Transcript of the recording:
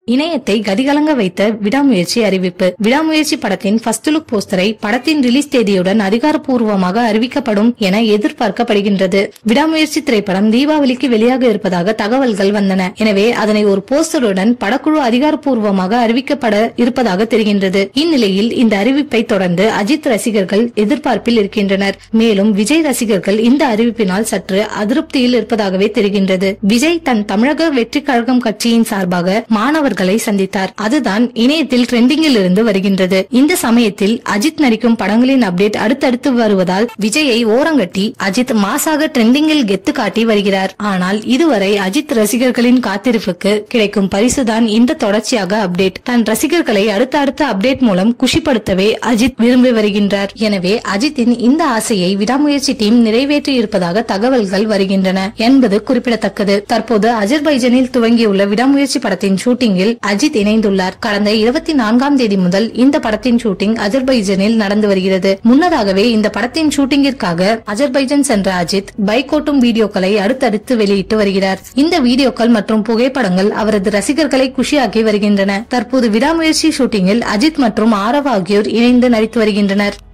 இணையத்தை கதிகலங்க வைத்த விடாமுயற்சி அறிவிப்பு விடாமுயற்சி படத்தின் ஃபர்ஸ்ட் லுக் போஸ்டரை படத்தின் ரிலீஸ் தேதியுடன் அதிகாரப்பூர்வமாக அறிவிக்கப்படும் என எதிர்பார்க்கப்படுகின்றது விடாமுயற்சி திரைப்படம் தீபாவளிக்கு வெளியாக இருப்பதாக தகவல்கள் வந்தன எனவே அதனை ஒரு போஸ்டருடன் படக்குழு அதிகாரப்பூர்வமாக அறிவிக்கப்பட இருப்பதாக தெரிகின்றது இந்நிலையில் இந்த அறிவிப்பை தொடர்ந்து அஜித் ரசிகர்கள் எதிர்பார்ப்பில் இருக்கின்றனர் மேலும் விஜய் ரசிகர்கள் இந்த அறிவிப்பினால் சற்று அதிருப்தியில் இருப்பதாகவே தெரிகின்றது விஜய் தன் தமிழக வெற்றி கழகம் கட்சியின் சார்பாக மாணவர்களை சந்தித்தார் அதுதான் இணையத்தில் ட்ரெண்டிங்கில் இருந்து வருகின்றது இந்த சமயத்தில் அஜித் நடிக்கும் படங்களின் அப்டேட் அடுத்தடுத்து வருவதால் விஜயை ஓரங்கட்டி அஜித் மாசாக ட்ரெண்டிங்கில் கெத்து காட்டி வருகிறார் ஆனால் இதுவரை அஜித் ரசிகர்களின் காத்திருப்புக்கு கிடைக்கும் பரிசுதான் இந்த தொடர்ச்சியாக அப்டேட் தன் ரசிகர்களை அடுத்த அடுத்த அப்டேட் மூலம் குஷிப்படுத்தவே அஜித் விரும்பி வருகின்றார் எனவே அஜித்தின் இந்த ஆசையை விடாமுயற்சி டீம் நிறைவேற்றி இருப்பதாக தகவல்கள் வருகின்றன என்பது குறிப்பிடத்தக்கது தற்போது அஜர்பைஜனில் துவங்கியுள்ள விடாமுயற்சி படத்தின் ஷூட்டிங்கில் அஜித் இணைந்துள்ளார் கடந்த இருபத்தி நான்காம் தேதி முதல் இந்த படத்தின் ஷூட்டிங் அஜர்பைஜனில் நடந்து வருகிறது முன்னதாகவே இந்த படத்தின் ஷூட்டிங்கிற்காக அஜர்பைஜன் சென்ற அஜித் பைக் ஓட்டும் வீடியோக்களை அடுத்தடுத்து வெளியிட்டு வருகிறார் இந்த வீடியோக்கள் மற்றும் புகைப்படங்கள் அவரது ரசிகர்களை குஷியாக்கி வருகின்றன தற்போது விடாமுயற்சி ஷூட்டிங்கில் அஜித் மற்றும் ஆரவ் ஆகியோர் இணைந்து நடித்து வருகின்றனர்